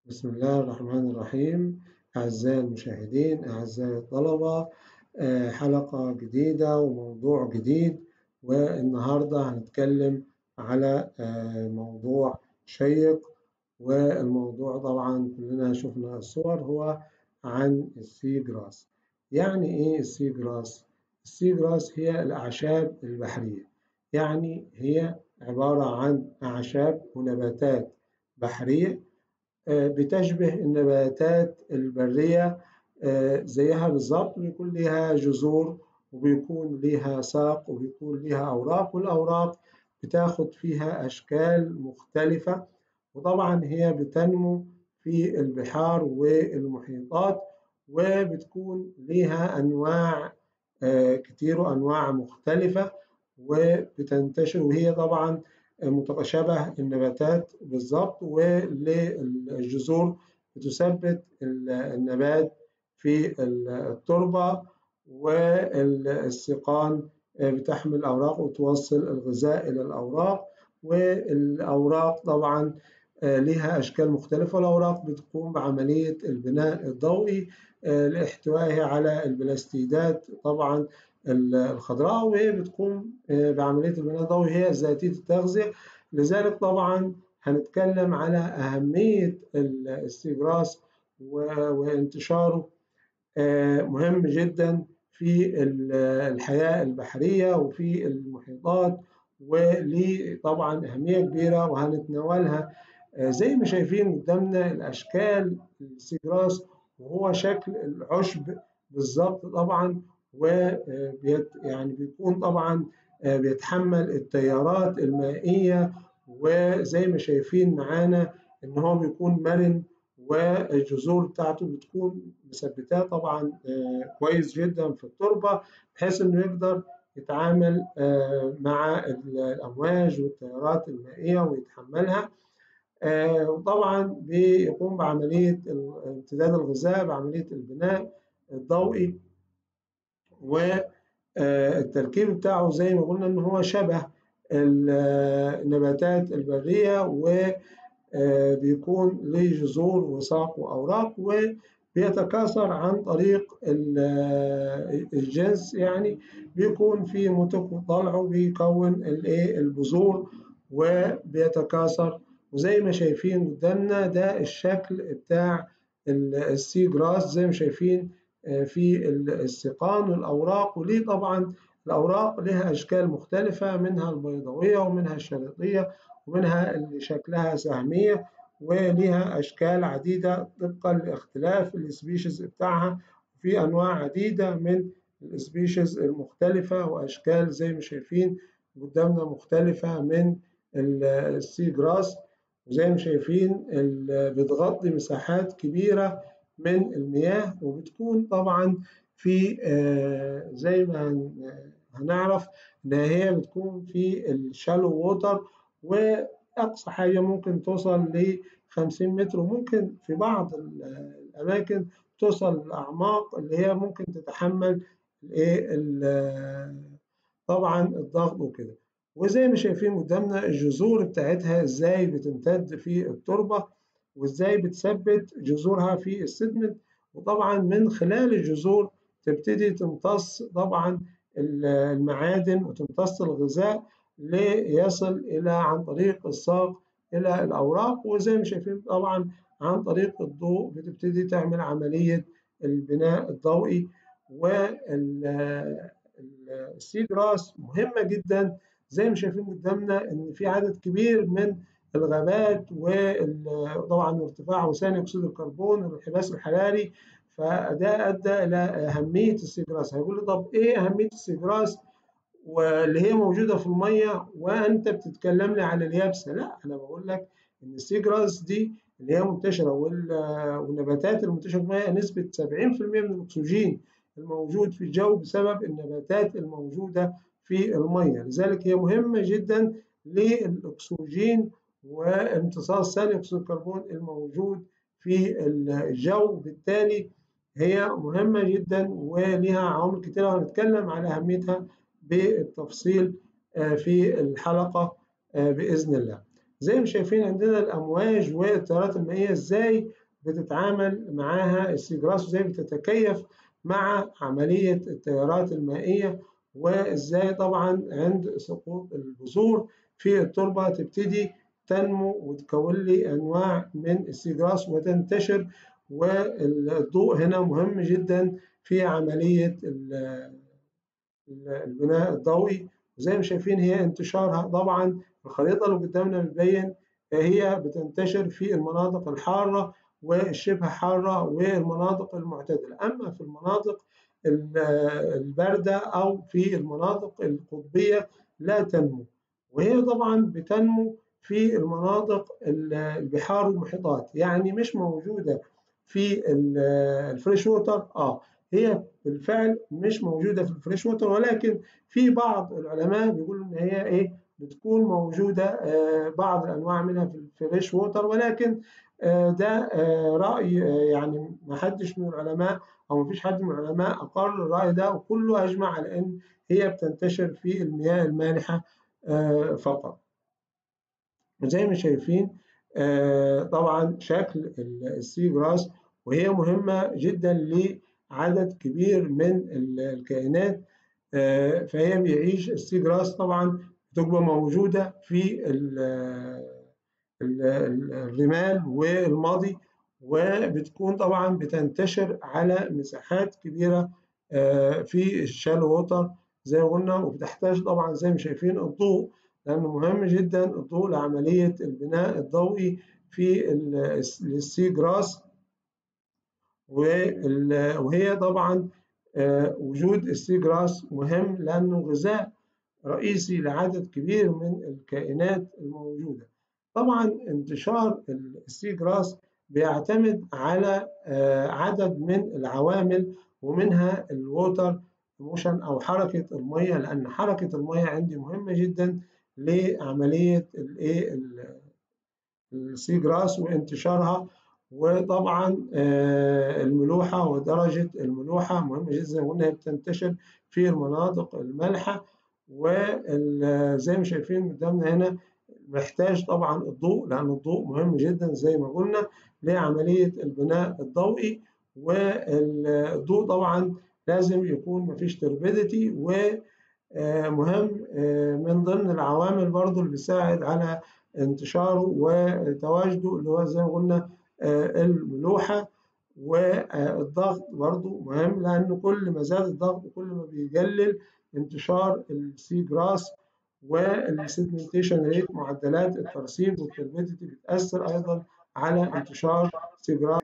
بسم الله الرحمن الرحيم أعزائي المشاهدين أعزائي الطلبة آه، حلقة جديدة وموضوع جديد والنهاردة هنتكلم على آه، موضوع شيق والموضوع طبعا كلنا شفنا الصور هو عن السي جراس يعني إيه السي جراس؟ السي جراس هي الأعشاب البحرية يعني هي عبارة عن أعشاب ونباتات بحرية بتشبه النباتات البرية زيها بالظبط بيكون ليها جذور وبيكون ليها ساق وبيكون ليها أوراق والأوراق بتاخد فيها أشكال مختلفة وطبعا هي بتنمو في البحار والمحيطات وبتكون ليها أنواع كتير وأنواع مختلفة وبتنتشر وهي طبعا متشابه النباتات بالظبط وللجذور بتثبت النبات في التربة والسيقان بتحمل أوراق وتوصل الغذاء إلى الأوراق والأوراق طبعا لها أشكال مختلفة الأوراق بتقوم بعملية البناء الضوئي لاحتوائها على البلاستيدات طبعا الخضراء وهي بتقوم بعملية البناء الضوئي هي ذاتية التغذية لذلك طبعا هنتكلم على أهمية الاستجراس وانتشاره مهم جدا في الحياة البحرية وفي المحيطات وليه طبعا أهمية كبيرة وهنتناولها زي ما شايفين قدامنا الأشكال الاستجراس وهو شكل العشب بالظبط طبعا وبيت يعني بيكون طبعا بيتحمل التيارات المائية وزي ما شايفين معانا ان هو بيكون مرن والجذور بتاعته بتكون مثبتاه طبعا كويس جدا في التربة بحيث انه يقدر يتعامل مع الامواج والتيارات المائية ويتحملها وطبعا بيقوم بعملية امتداد الغذاء بعملية البناء الضوئي والتركيب بتاعه زي ما قلنا ان هو شبه النباتات البرية وبيكون له جذور وساق وأوراق وبيتكاثر عن طريق الجنس يعني بيكون في متك وطلع وبيكون البذور وبيتكاثر وزي ما شايفين قدامنا ده الشكل بتاع السي جراس زي ما شايفين في السيقان والأوراق وليه طبعا الأوراق لها أشكال مختلفة منها البيضاوية ومنها الشريطية ومنها اللي شكلها سهمية ولها أشكال عديدة طبقا لاختلاف السبيشيز بتاعها في أنواع عديدة من السبيشيز المختلفة وأشكال زي ما شايفين قدامنا مختلفة من السي جراس وزي ما شايفين بتغطي مساحات كبيرة من المياه وبتكون طبعا في زي ما هنعرف ان هي بتكون في الشالو ووتر واقصى حاجه ممكن توصل ل 50 متر وممكن في بعض الاماكن توصل لاعماق اللي هي ممكن تتحمل الايه طبعا الضغط وكده وزي ما شايفين قدامنا الجذور بتاعتها ازاي بتمتد في التربه وازاي بتثبت جذورها في السيدمنت وطبعا من خلال الجذور تبتدي تمتص طبعا المعادن وتمتص الغذاء ليصل الى عن طريق الساق الى الاوراق وزي ما شايفين طبعا عن طريق الضوء بتبتدي تعمل عمليه البناء الضوئي والسي جراس مهمه جدا زي ما شايفين قدامنا ان في عدد كبير من الغابات وطبعا ارتفاع ثاني اكسيد الكربون والانحباس الحراري فده ادى الى اهميه السيجراس هيقول لي طب ايه اهميه السيجراس واللي هي موجوده في الميه وانت بتتكلم لي على اليابسه لا انا بقول لك ان السيجراس دي اللي هي منتشره والنباتات المنتشره في الميه نسبه 70% من الاكسجين الموجود في الجو بسبب النباتات الموجوده في الميه لذلك هي مهمه جدا للاكسجين وامتصاص ثاني اكسيد الكربون الموجود في الجو بالتالي هي مهمة جدا ولها عوامل كتيرة وهنتكلم على أهميتها بالتفصيل في الحلقة بإذن الله زي ما شايفين عندنا الامواج والتيارات المائيه ازاي بتتعامل معاها السيجراس وازاي بتتكيف مع عمليه التيارات المائيه وازاي طبعا عند سقوط البذور في التربه تبتدي تنمو وتكون لي انواع من السيجراس وتنتشر والضوء هنا مهم جدا في عمليه البناء الضوئي وزي ما شايفين هي انتشارها طبعا الخريطه اللي قدامنا بتبين هي بتنتشر في المناطق الحاره والشبه حاره والمناطق المعتدله اما في المناطق البارده او في المناطق القطبيه لا تنمو وهي طبعا بتنمو في المناطق البحار والمحيطات يعني مش موجوده في الفريش ووتر اه هي بالفعل مش موجوده في الفريش ووتر ولكن في بعض العلماء بيقولوا ان هي ايه بتكون موجوده آه بعض الانواع منها في الفريش ووتر ولكن آه ده آه راي يعني ما حدش من العلماء او ما فيش حد من العلماء اقر الراي ده وكله اجمع على ان هي بتنتشر في المياه المالحه فقط زي ما شايفين طبعا شكل السي جراس وهي مهمه جدا لعدد كبير من الكائنات فهي بيعيش السي جراس طبعا بتبقى موجوده في الرمال والماضي وبتكون طبعا بتنتشر على مساحات كبيره في الشالو ووتر زي ما قلنا وبتحتاج طبعا زي ما شايفين الضوء لانه مهم جدا الضوء لعمليه البناء الضوئي في السي جراس وهي طبعا وجود السي جراس مهم لانه غذاء رئيسي لعدد كبير من الكائنات الموجوده طبعا انتشار السي جراس بيعتمد على عدد من العوامل ومنها الووتر موشن او حركه الميه لان حركه الميه عندي مهمه جدا لعمليه الايه السي جراس وانتشارها وطبعا الملوحه ودرجه الملوحه مهمه جدا وانها بتنتشر في المناطق المالحه وزي ما شايفين قدامنا هنا محتاج طبعا الضوء لان الضوء مهم جدا زي ما قلنا لعمليه البناء الضوئي والضوء طبعا لازم يكون مفيش تربيديتي ومهم من ضمن العوامل برضو اللي بتساعد على انتشاره وتواجده اللي هو زي ما قلنا الملوحة والضغط برضو مهم لأنه كل ما زاد الضغط كل ما بيقلل انتشار السي جراس والسيدمنتيشن ريت معدلات الترسيب والتربيديتي بتأثر أيضا على انتشار السي جراس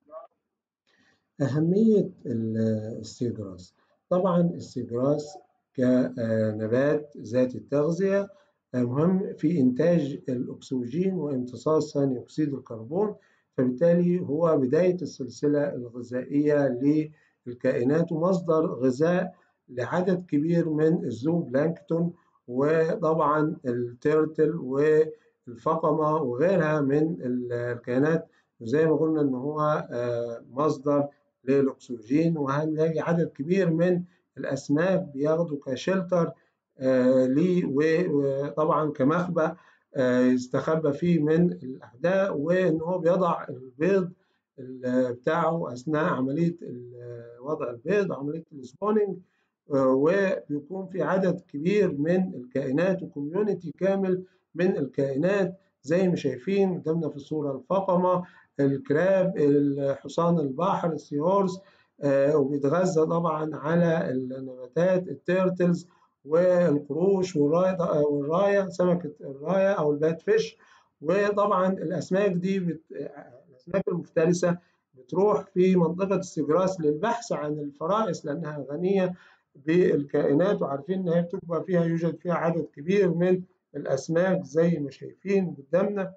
أهمية السيجراس طبعا السيجراس كنبات ذات التغذية مهم في إنتاج الأكسجين وامتصاص ثاني أكسيد الكربون فبالتالي هو بداية السلسلة الغذائية للكائنات ومصدر غذاء لعدد كبير من الزو بلانكتون وطبعا التيرتل والفقمة وغيرها من الكائنات زي ما قلنا ان هو مصدر للاكسجين وهنلاقي عدد كبير من الاسماك بياخدوا كشلتر ليه وطبعا كمخبأ يستخبى فيه من الاعداء وان هو بيضع البيض بتاعه اثناء عمليه وضع البيض عمليه السبوننج وبيكون في عدد كبير من الكائنات وكوميونتي كامل من الكائنات زي ما شايفين قدامنا في الصوره الفقمه الكراب حصان البحر السيهورس وبيتغذى طبعا على النباتات التيرتلز والقروش والراية, والراية سمكة الراية أو البات فيش وطبعا الأسماك دي بت... الأسماك المفترسة بتروح في منطقة السجراس للبحث عن الفرائس لأنها غنية بالكائنات وعارفين إن هي بتبقى فيها يوجد فيها عدد كبير من الأسماك زي ما شايفين قدامنا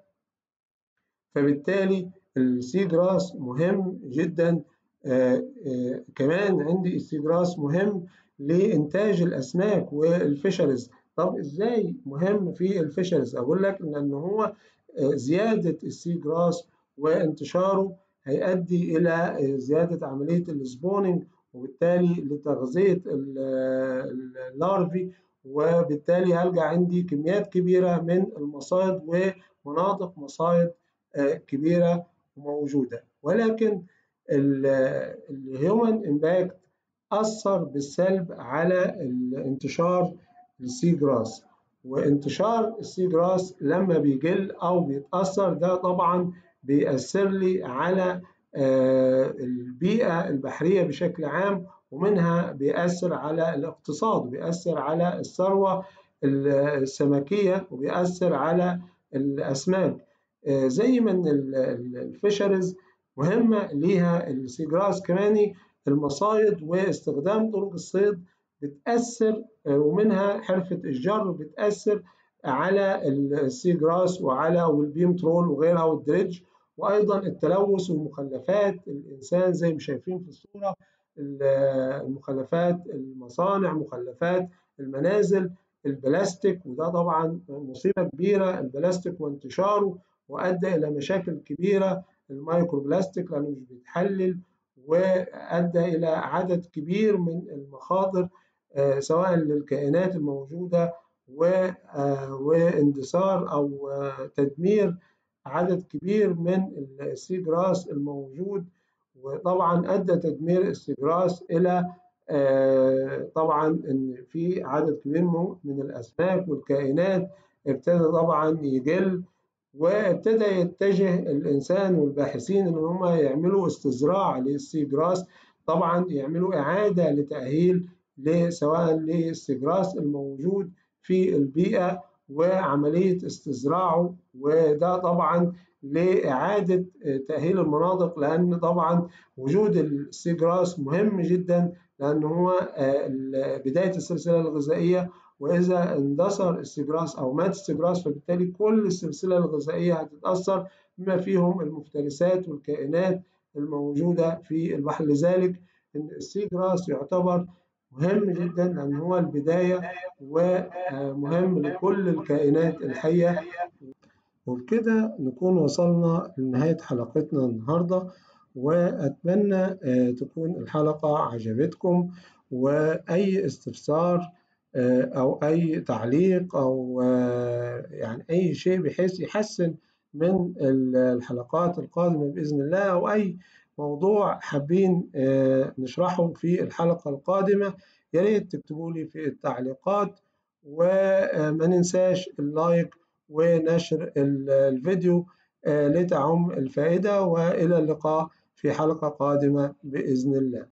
فبالتالي السي جراس مهم جدا آآ آآ كمان عندي السي جراس مهم لإنتاج الأسماك والفيشرز طب إزاي مهم في الفيشرز أقول لك إن هو زيادة السي جراس وانتشاره هيؤدي إلى زيادة عملية السبونينج وبالتالي لتغذية اللارفي وبالتالي هلقى عندي كميات كبيرة من المصايد مناطق مصايد كبيرة وموجودة ولكن الهيومن امباكت أثر بالسلب على انتشار السي جراس وانتشار السي جراس لما بيقل أو بيتأثر ده طبعا بيأثر لي على البيئة البحرية بشكل عام ومنها بيأثر على الاقتصاد وبيأثر على الثروة السمكية وبيأثر على الأسماك زي ما الفيشرز مهمة ليها السيجراس كمان المصايد واستخدام طرق الصيد بتأثر ومنها حرفة الجر بتأثر على السيجراس وعلى والبيم ترول وغيرها والدريدج وأيضا التلوث والمخلفات الإنسان زي ما شايفين في الصورة المخلفات المصانع مخلفات المنازل البلاستيك وده طبعا مصيبة كبيرة البلاستيك وانتشاره وأدى إلى مشاكل كبيرة المايكرو بلاستيك لأنه مش بيتحلل وأدى إلى عدد كبير من المخاطر سواء للكائنات الموجودة واندثار أو تدمير عدد كبير من السي جراس الموجود وطبعا أدى تدمير السي جراس إلى طبعا ان في عدد كبير من الاسماك والكائنات ابتدى طبعا يقل وابتدى يتجه الانسان والباحثين ان هم يعملوا استزراع للسي جراس طبعا يعملوا اعاده لتاهيل سواء للسي جراس الموجود في البيئه وعمليه استزراعه وده طبعا لإعادة تأهيل المناطق لأن طبعا وجود السي جراس مهم جدا لأن هو بداية السلسلة الغذائية وإذا اندثر السجراس أو مات السجراس فبالتالي كل السلسلة الغذائية هتتأثر بما فيهم المفترسات والكائنات الموجودة في البحر لذلك إن السيجراس يعتبر مهم جدا لأن هو البداية ومهم لكل الكائنات الحية وبكده نكون وصلنا لنهاية حلقتنا النهاردة وأتمنى تكون الحلقة عجبتكم وأي استفسار أو أي تعليق أو يعني أي شيء بحيث يحسن من الحلقات القادمة بإذن الله أو أي موضوع حابين نشرحه في الحلقة القادمة يا ريت تكتبوا لي في التعليقات وما ننساش اللايك ونشر الفيديو لتعم الفائدة وإلى اللقاء في حلقة قادمة بإذن الله